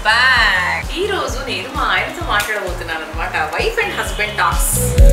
Back ఈ రోజు నేను మా ఆయనతో మాట్లాడబోతున్నాను అనమాట వైఫ్ అండ్ హస్బెండ్ టాక్స్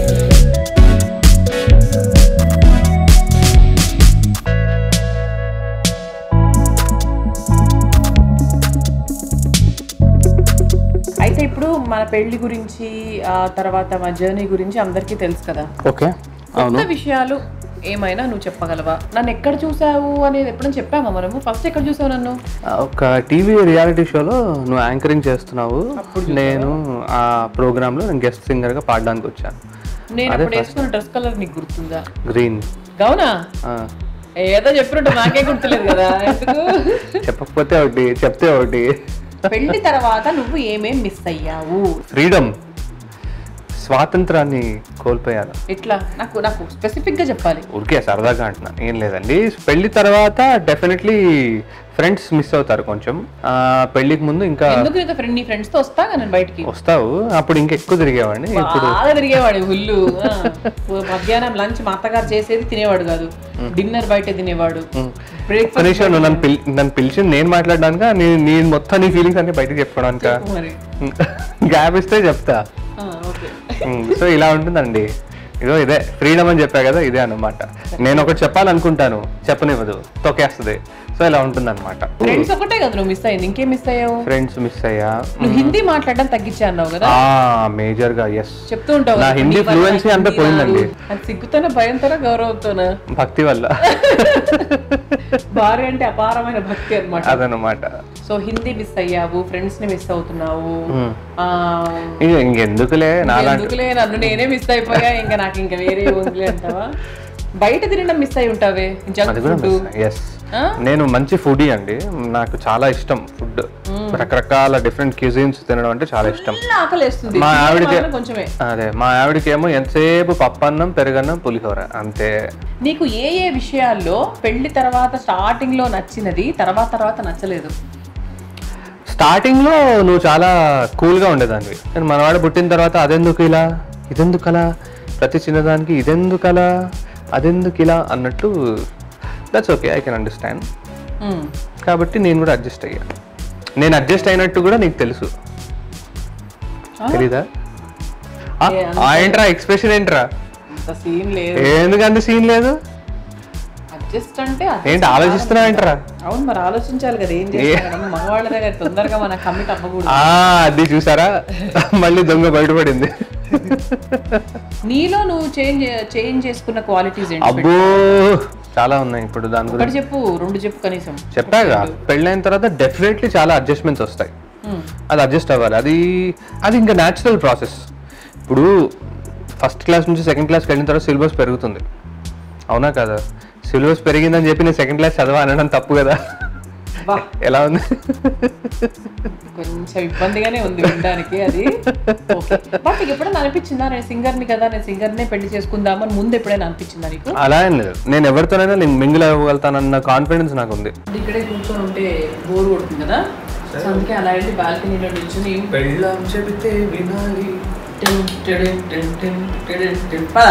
అయితే ఇప్పుడు మన పెళ్లి గురించి ఆ తర్వాత మా జర్నీ గురించి అందరికీ తెలుసు కదా ఓకే అవును కొత్త విషయాలు ఏమైనా నువ్వు చెప్పగలవా నన్ను ఎక్కడ చూసావు అనేది ఎప్పుడైనా చెప్పామా మనము ఫస్ట్ ఎక్కడ చూసావు నన్ను ఒక టీవీ రియాలిటీ షోలో నువ్వు యాంకరింగ్ చేస్తున్నావు నేను ఆ ప్రోగ్రామ్ లో నేను గెస్ట్ సింగర్ గా పాడడానికి వచ్చాను నేను అప్పుడు వేసుకున్న డ్రెస్ కలర్ నీకు గుర్తుందా గ్రీన్ గౌనా ఏదో చెప్పినట్టు నాకే గుర్తులేదు కదా ఎందుకు చెప్పకపోతే ఒకటి చెప్తే ఒకటి పెళ్లి తర్వాత నువ్వు ఏమేం మిస్ అయ్యావు ఫ్రీడమ్ స్వాతంత్రాన్ని కోల్పోయాను ఇట్లా నాకు నాకు స్పెసిఫిక్ గా చెప్పాలి ఊరికే సరదాగా అంటున్నా ఏం లేదండి పెళ్లి తర్వాత డెఫినెట్లీ ఫ్రెండ్స్ మిస్ అవుతారు కొంచెం ఆ, పెళ్లికి ముందు ఇంకా ఎందుకు నీతో ఫ్రెండ్ నీ ఫ్రెండ్స్ తో వస్తా నేను బయటికి వస్తావు అప్పుడు ఇంకా ఎక్కువ తిరిగేవాడిని ఇప్పుడు బాగా తిరిగేవాడు హుల్లు ఆ. మధ్యాహ్నం లంచ్ మా అత్తగారు చేసేది తినేవాడు కాదు డిన్నర్ బయట తినేవాడు బ్రేక్ఫాస్ట్ కనీసం నువ్వు నన్ను పిల్ నన్ను పిలిచి నేను మాట్లాడడానిక నీ నీ మొత్తం నీ ఫీలింగ్స్ అన్ని బయటకు చెప్పుకోవడానిక మరి గ్యాప్ ఇస్తే చెప్తా ఆ, ఓకే సో ఇలా ఉంటుందండి ఇదో ఇదే ఫ్రీడమ్ అని చెప్పా కదా ఇదే అన్నమాట నేను ఒకటి చెప్పాలనుకుంటాను చెప్పనివ్వదు తొక్కేస్తుంది సో ఇలా ఉంటుంది అనమాట ఫ్రెండ్స్ ఒకటే కదా నువ్వు మిస్ అయ్యింది ఇంకేం మిస్ అయ్యావు ఫ్రెండ్స్ మిస్ అయ్యా నువ్వు హిందీ మాట్లాడడం తగ్గించా అన్నావు కదా మేజర్ గా ఎస్ చెప్తూ ఉంటావు నా కదా, హిందీ నీ వల్ల fluency అంతా హిందీ పోయిందండి. రాదు. అది సిగ్గుతోనే భయంతోనే గౌరవంతోనా భక్తి వల్ల భార్య అంటే అపారమైన భక్తి అన్నమాట అదనమాట సో హిందీ మిస్ అయ్యావు ఫ్రెండ్స్ ని మిస్ అవుతున్నావు ఆ, ఇంక ఇంకెందుకులే నాలాంటి ఎందుకులే నన్ను నేనే మిస్ అయిపోయా ఇంకా నాకు ఇంకా వేరే ఉంది అంటావా బయట తినడం మిస్ అయి ఉంటావే జంక్ అది కూడా ఫుడ్ ఎస్ నేను మంచి ఫుడీ అండి నాకు చాలా ఇష్టం ఫుడ్ రకరకాల డిఫరెంట్ క్యూజిన్స్ తినడం అంటే చాలా ఇష్టం ఆకలేస్తుంది మా తినడం ఆవిడకి మాత్రం కొంచెమే అదే మా ఆవిడకి ఏమో ఎంతసేపు పప్పన్నం పెరుగన్నం పులిహోర అంతే నీకు ఏ ఏ విషయాల్లో పెళ్లి తర్వాత స్టార్టింగ్ లో నచ్చినది తర్వాత తర్వాత నచ్చలేదు స్టార్టింగ్ లో నువ్వు చాలా కూల్ గా ఉండేదానివి నేను మనవాడు పుట్టిన తర్వాత అదెందుకు ఇలా ఇదెందుకు అలా ప్రతి చిన్నదానికి ఇదెందుకు అలా అదెందుకు ఇలా అన్నట్టు that's okay I can understand మ్మ్. కాబట్టి నేను కూడా అడ్జస్ట్ అయ్యా నేను అడ్జస్ట్ అయినట్టు కూడా నీకు తెలుసు తెలీదా ఆ, ఏ, ఆ ఏంట్రా ఎక్స్ప్రెషన్ ఏంట్రా అంత సీన్ లేదు ఎందుకు అంత సీన్ లేదు అడ్జస్ట్ అంటే adjust ఏంటి ఆలోచిస్తున్నావు ఏంట్రా అవును మరి ఆలోచించాలి కదా ఏం చేస్తాను మగవాళ్ళ దగ్గర తొందరగా మన కమిట్ అవ్వకూడదు ఆ అది చూసారా మళ్ళీ దొంగ బయటపడింది నీలో నువ్వు చేంజ్ చేంజ్ చేసుకున్న క్వాలిటీస్ ఏంటి అబ్బో చాలా ఉన్నాయి ఇప్పుడు దాని గురించి ఒకటి చెప్పు రెండు చెప్పు కనీసం చెప్పాగా పెళ్ళైన తర్వాత డెఫినెట్లీ చాలా అడ్జస్ట్మెంట్స్ వస్తాయి మ్మ్. అది అడ్జస్ట్ అవ్వాలి అది అది ఇంకా న్యాచురల్ ప్రాసెస్ ఇప్పుడు ఫస్ట్ క్లాస్ నుంచి సెకండ్ క్లాస్కి వెళ్ళిన తర్వాత సిలబస్ పెరుగుతుంది అవునా కదా సిలబస్ పెరిగిందని చెప్పి నేను సెకండ్ క్లాస్ చదవా అనడం తప్పు కదా బా ఎలా ఉంది కొంచెం ఇబ్బందిగానే ఉంది వినడానికి అది ఓకే బట్ నీకు ఎప్పుడైనా అనిపించిందా నేను సింగర్ని కదా నేను సింగర్నే పెళ్లి చేసుకుందామని ముందు ఎప్పుడైనా అనిపించిందా నీకు అలా ఏం లేదు నేను ఎవరితోనైనా నేను మింగిల్ అవ్వగలుగుతానన్న కాన్ఫిడెన్స్ నాకు ఉంది ఇక్కడే కూర్చొని ఉంటే బోర్ కొడుతుంది కదా సో అందుకే అలా వెళ్ళి బాల్కనీలో నిల్చుని పెళ్ళం చెబితే వినాలి టిన్ టిడిన్ టిన్ టిన్ టిడిన్ టిన్. పద.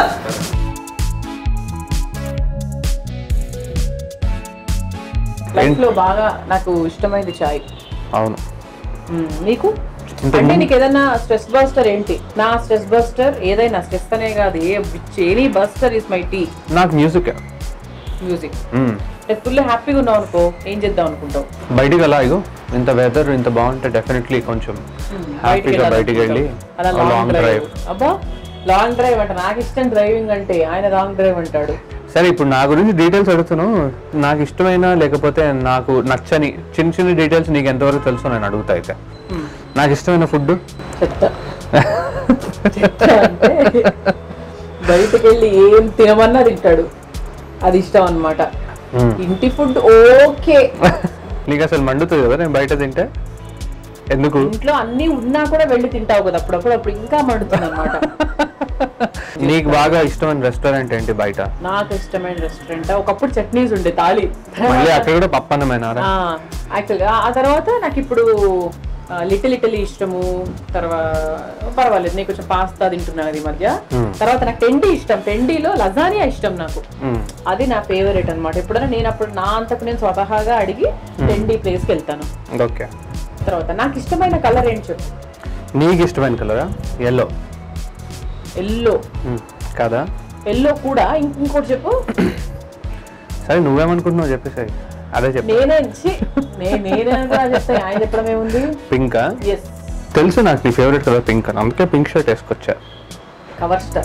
లైఫ్ లో బాగా నాకు ఇష్టమైంది చాయ్ అవును నీకు అంటే నీకు ఏదైనా స్ట్రెస్ బస్టర్ ఏంటి నా స్ట్రెస్ బస్టర్ ఏదైనా స్ట్రెస్ అనే కాదు a any buster is my tea నాకు మ్యూజిక్ మ్యూజిక్ ఫుల్ హ్యాపీగా ఉన్నావు అనుకో ఏం చేద్దాం అనుకుంటావు బయటికి అలా ఇగో ఇంత వెదర్ ఇంత బాగుంటే డెఫినెట్లీ కొంచెం హ్యాపీగా బయటికి వెళ్ళి అలా లాంగ్ డ్రైవ్ అబ్బా లాంగ్ డ్రైవ్ అంట నాకు ఇష్టం డ్రైవింగ్ అంటే ఆయన లాంగ్ డ్రైవ్ అంటాడు సరే ఇప్పుడు నా గురించి డీటెయిల్స్ అడుగుతున్నాను నాకు ఇష్టమైన లేకపోతే నాకు నచ్చని చిన్న చిన్న డీటెయిల్స్ నీకు ఎంతవరకు తెలుసో నేను అడుగుతా అయితే Hmm. నాకు ఇష్టమైన ఫుడ్ చెత్త చెత్త అంటే బయటకు వెళ్ళి ఏం తినమన్నా తింటాడు అది ఇష్టం అన్నమాట ఇంటి ఫుడ్ ఓకే నీకు అసలు మండుతుంది కదా నేను బయట తింటే ఎందుకు ఇంట్లో అన్ని ఉన్నా కూడా వెళ్ళి తింటావు కదా అప్పుడప్పుడు అప్పుడు ఇంకా మండుతుంది అనమాట నీకు బాగా ఇష్టమైన రెస్టారెంట్ ఏంటి బయట నాకు ఇష్టమైన రెస్టారెంట్ ఒకప్పుడు చట్నీస్ ఉండే తాలి మళ్ళీ అక్కడ కూడా పప్పన్నమైనారా యాక్చువల్గా ఆ తర్వాత నాకు ఇప్పుడు లిటిల్ ఇటలీ ఇష్టము తర్వాత పర్వాలేదు నేను కొంచెం పాస్తా తింటున్నాను ఈ మధ్య తర్వాత నాకు టెండి ఇష్టం టెండీలో లజానియా ఇష్టం నాకు అది నా ఫేవరెట్ అన్నమాట ఎప్పుడైనా నేను అప్పుడు నా అంతకు నేను స్వతహాగా అడిగి టెండీ ప్లేస్కి వెళ్తాను ఓకే తర్వాత నాకు ఇష్టమైన కలర్ ఏంటి చెప్పు నీకు ఇష్టమైన కలరా ఎల్లో ఎల్లో కదా ఎల్లో కూడా ఇం- ఇంకోటి చెప్పు సరే నువ్వేమనుకుంటున్నావు చెప్పేసి అదే చెప్పు నేనే ఛీ, నే- నేనే కూడా చెప్తా ఆయన చెప్పడం ఏముంది పింకా ఎస్ తెలుసు నాకు నీ ఫేవరెట్ కలర్ పింక్ అని అందుకే పింక్ షర్ట్ వేసుకొచ్చా కవర్ స్టార్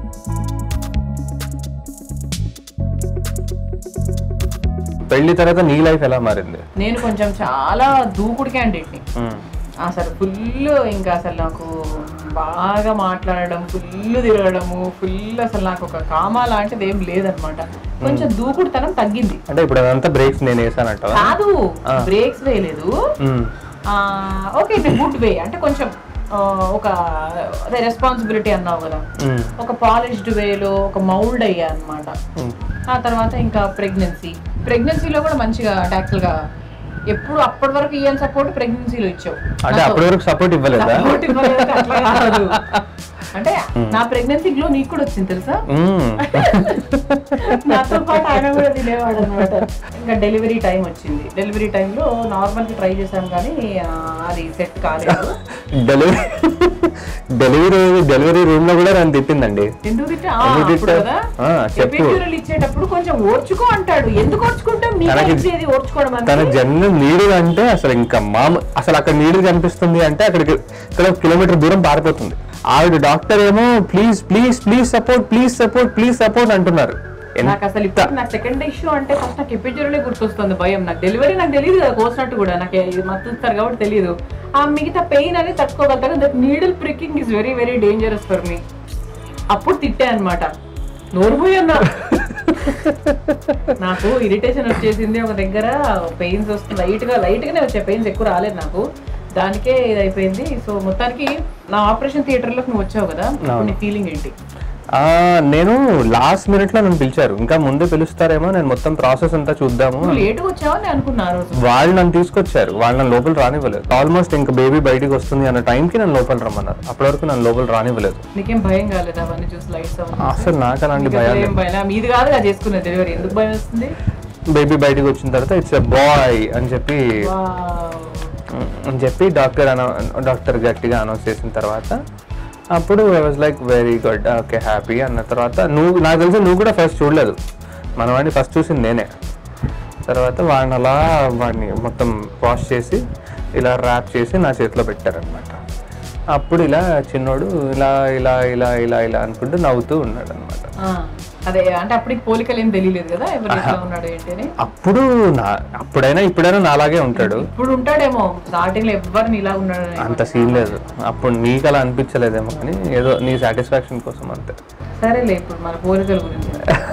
పెళ్లి తర్వాత నీ లైఫ్ ఎలా మారింది నేను కొంచెం చాలా దూకుడు క్యాండిడేట్ని మ్మ్. అసలు ఫుల్ ఇంకా అసలు నాకు బాగా మాట్లాడడం ఫుల్ తిరగడము ఫుల్ అసలు నాకు ఒక కామా లాంటిది ఏం లేదనమాట కొంచెం దూకుడుతనం తగ్గింది అంటే ఇప్పుడు అదంతా బ్రేక్స్ నేను వేసానంట కాదు బ్రేక్స్ వేయలేదు ఓకే ఇన్ గుడ్ వే అంటే కొంచెం ఆ, ఒక అదే రెస్పాన్సిబిలిటీ అన్నావు కదా ఒక పాలిష్డ్ వేలో ఒక మౌల్డ్ అయ్యా అనమాట ఆ తర్వాత ఇంకా ప్రెగ్నెన్సీ ప్రెగ్నెన్సీలో కూడా మంచిగా యాక్చువల్ గా ఎప్పుడు అప్పటి వరకు ఇయ్యని సపోర్ట్ ప్రెగ్నెన్సీలో ఇచ్చావు అంటే అప్పటి వరకు సపోర్ట్ ఇవ్వలేదా Support ఇవ్వలేదు, అట్లా కాదు. అంటే నా ప్రెగ్నెన్సీ గ్లో నీకు కూడా వచ్చింది తెలుసా మ్మ్. నాతో పాటు ఆయన కూడా తినేవాడు అనమాట ఇంకా డెలివరీ టైం వచ్చింది డెలివరీ టైంలో నార్మల్ గా ట్రై చేశాం కానీ ఆ, అది సెట్ కాలేదు డెలివరీ డెలివరీ డెలివరీ రూమ్ లో కూడా నన్ను తిప్పిందండి ఎందుకు తిట్టా? ఆ, ఎందుకు అప్పుడు తిట్టా? కదా ఆ, చెప్పు. ఎపిడ్యూరల్ ఇచ్చేటప్పుడు కొంచెం ఓర్చుకో అంటాడు ఎందుకు ఓర్చుకుంటాం నీకు తనకి- ఇచ్చేది ఓర్చుకోవడం తన అంటే జన్మ నీడు అంటే అసలు ఇంకా మామ అసలు అక్కడ నీడు కనిపిస్తుంది అంటే అక్కడికి ఇక్కడ కిలోమీటర్ దూరం పారిపోతుంది ఆవిడ డాక్టర్ ఏమో please please please support please support please support అంటున్నారు ఎంత- నాకు అసలు ఇప్పుడు నా సెకండ్ ఇష్యూ అంటే ఫస్ట్ నాకు ఎపిడ్యూరలే గుర్తొస్తుంది భయం నాకు డెలివరీ నాకు తెలియదు కదా కోసినట్టు కూడా నాకు ఇది మత్తుస్తారు కాబట్టి తెలియదు ఆ మిగతా పెయిన్ అనేది తట్టుకోగలుగుతారు that needle pricking is very very dangerous for me అప్పుడు తిట్టే అనమాట నోరు పోయి అన్నా నాకు ఇరిటేషన్ వచ్చేసింది ఒక దగ్గర పెయిన్స్ వస్తుంది లైట్ గా లైట్ గానే వచ్చాయి పెయిన్స్ ఎక్కువ రాలేదు నాకు దానికే ఇది అయిపోయింది సో మొత్తానికి నా ఆపరేషన్ థియేటర్ లోకి నువ్వు వచ్చావు కదా ఇప్పుడు నీ ఫీలింగ్ ఏంటి ఆ, నేను లాస్ట్ మినిట్ లో నన్ను పిలిచారు ఇంకా ముందే పిలుస్తారేమో నేను మొత్తం ప్రాసెస్ అంతా చూద్దాము నువ్వు లేటుగా వచ్చావు అని అనుకున్నా ఆ రోజు వాళ్ళు నన్ను తీసుకొచ్చారు వాళ్ళు నన్ను లోపల రానివ్వలేదు ఆల్మోస్ట్ ఇంకా బేబీ బయటికి వస్తుంది అన్న టైంకి నన్ను లోపల రమ్మన్నారు అప్పటి వరకు నన్ను లోపల రానివ్వలేదు నీకేం భయం కాలేదు అవన్నీ చూసి లైట్స్ అసలు నాకు అలాంటి భయాలు ఏం భయం మీది కాదు కదా చేసుకున్న డెలివరీ ఎందుకు భయం వస్తుంది బేబీ బయటికి వచ్చిన తర్వాత ఇట్స్ ఎ బాయ్ అని చెప్పి Wow. అని చెప్పి డాక్టర్ అన డాక్టర్ గట్టిగా అనౌన్స్ చేసిన తర్వాత అప్పుడు I was like very good okay happy అన్న తర్వాత నువ్వు నాకు తెలిసి నువ్వు కూడా ఫస్ట్ చూడలేదు మన వాడిని ఫస్ట్ చూసింది నేనే తర్వాత వాడిని అలా వాడిని మొత్తం వాష్ చేసి ఇలా ర్యాప్ చేసి నా చేతిలో పెట్టారనమాట అప్పుడు ఇలా చిన్నోడు ఇలా ఇలా ఇలా ఇలా ఇలా అనుకుంటూ నవ్వుతూ ఉన్నాడు అనమాట ఆ, అదే అంటే అప్పటికి పోలికలు ఏం తెలియలేదు కదా ఎవరు ఎట్లా ఉన్నాడు ఏంటి అని అప్పుడు నా అప్పుడైనా ఇప్పుడైనా నాలాగే ఉంటాడు ఇప్పుడు ఉంటాడేమో స్టార్టింగ్ లో ఎవరిని ఇలా ఉన్నాడు అని. అంత సీన్ లేదు అప్పుడు నీకు అలా అనిపించలేదేమో కానీ ఏదో నీ సాటిస్ఫాక్షన్ కోసం అంతే సరేలే ఇప్పుడు మన పోలికల గురించి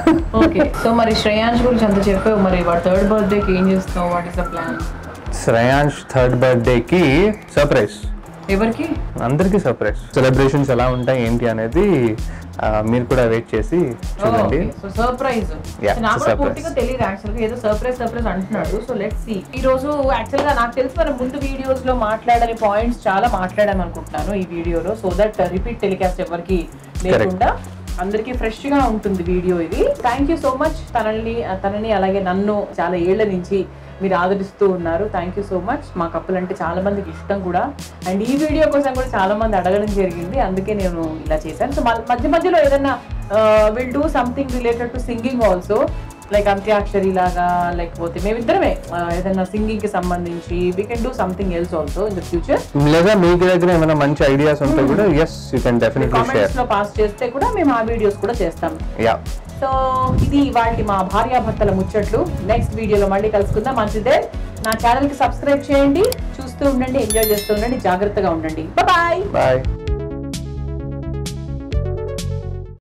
ఓకే సో మరి శ్రేయాంశ్ గురించి అంత చెప్పావు మరి వాడు థర్డ్ బర్త్డేకి ఏం చేస్తున్నావు what is the plan Shreyansh third బర్త్డేకి సర్ప్రైజ్ ఎవరికి అందరికీ సర్ప్రైజ్ సెలబ్రేషన్స్ ఎలా ఉంటాయి ఏంటి అనేది ఆ, మీరు కూడా వెయిట్ చేసి చూడండి సో సర్ప్రైజ్ Yeah, నాకు it's a కూడా surprise. పూర్తిగా తెలియదు యాక్చువల్ గా ఏదో సర్ప్రైజ్ సర్ప్రైజ్ అంటున్నాడు సో లెట్ సి ఈ రోజు యాక్చువల్ గా నాకు తెలిసి మనం ముందు వీడియోస్ లో మాట్లాడని పాయింట్స్ చాలా మాట్లాడాను అనుకుంటున్నాను ఈ వీడియోలో సో దట్ రిపీట్ టెలికాస్ట్ ఎవరికి లేకుండా అందరికీ ఫ్రెష్ గా ఉంటుంది వీడియో ఇది థ్యాంక్ యూ సో మచ్ తనని తనని అలాగే నన్ను చాలా ఏళ్ల నుంచి మీరు ఆదరిస్తూ ఉన్నారు థ్యాంక్ యూ సో మచ్ మా కప్పులు అంటే చాలా మందికి ఇష్టం కూడా అండ్ ఈ వీడియో కోసం కూడా చాలా మంది అడగడం జరిగింది అందుకే నేను ఇలా చేశాను సో మధ్య మధ్యలో ఏదైనా will do something related to singing also like Antakshari లాగా లేకపోతే మేమిద్దరమే uh, ఏదైనా సింగింగ్ కి సంబంధించి we can do something else also in the future లేదా మీకు దగ్గర ఏమైనా మంచి ఐడియాస్ ఉంటే కూడా yes you can definitely share comments లో పాస్ చేస్తే కూడా మేము ఆ వీడియోస్ కూడా చేస్తాం యా సో ఇది ఇవాళ మా భార్యాభర్తల ముచ్చట్లు నెక్స్ట్ వీడియోలో మళ్ళీ కలుసుకుందాం మంచిదే నా ఛానల్ కి సబ్స్క్రైబ్ చేయండి చూస్తూ ఉండండి ఎంజాయ్ చేస్తూ ఉండండి జాగ్రత్తగా ఉండండి బాయ్ బాయ్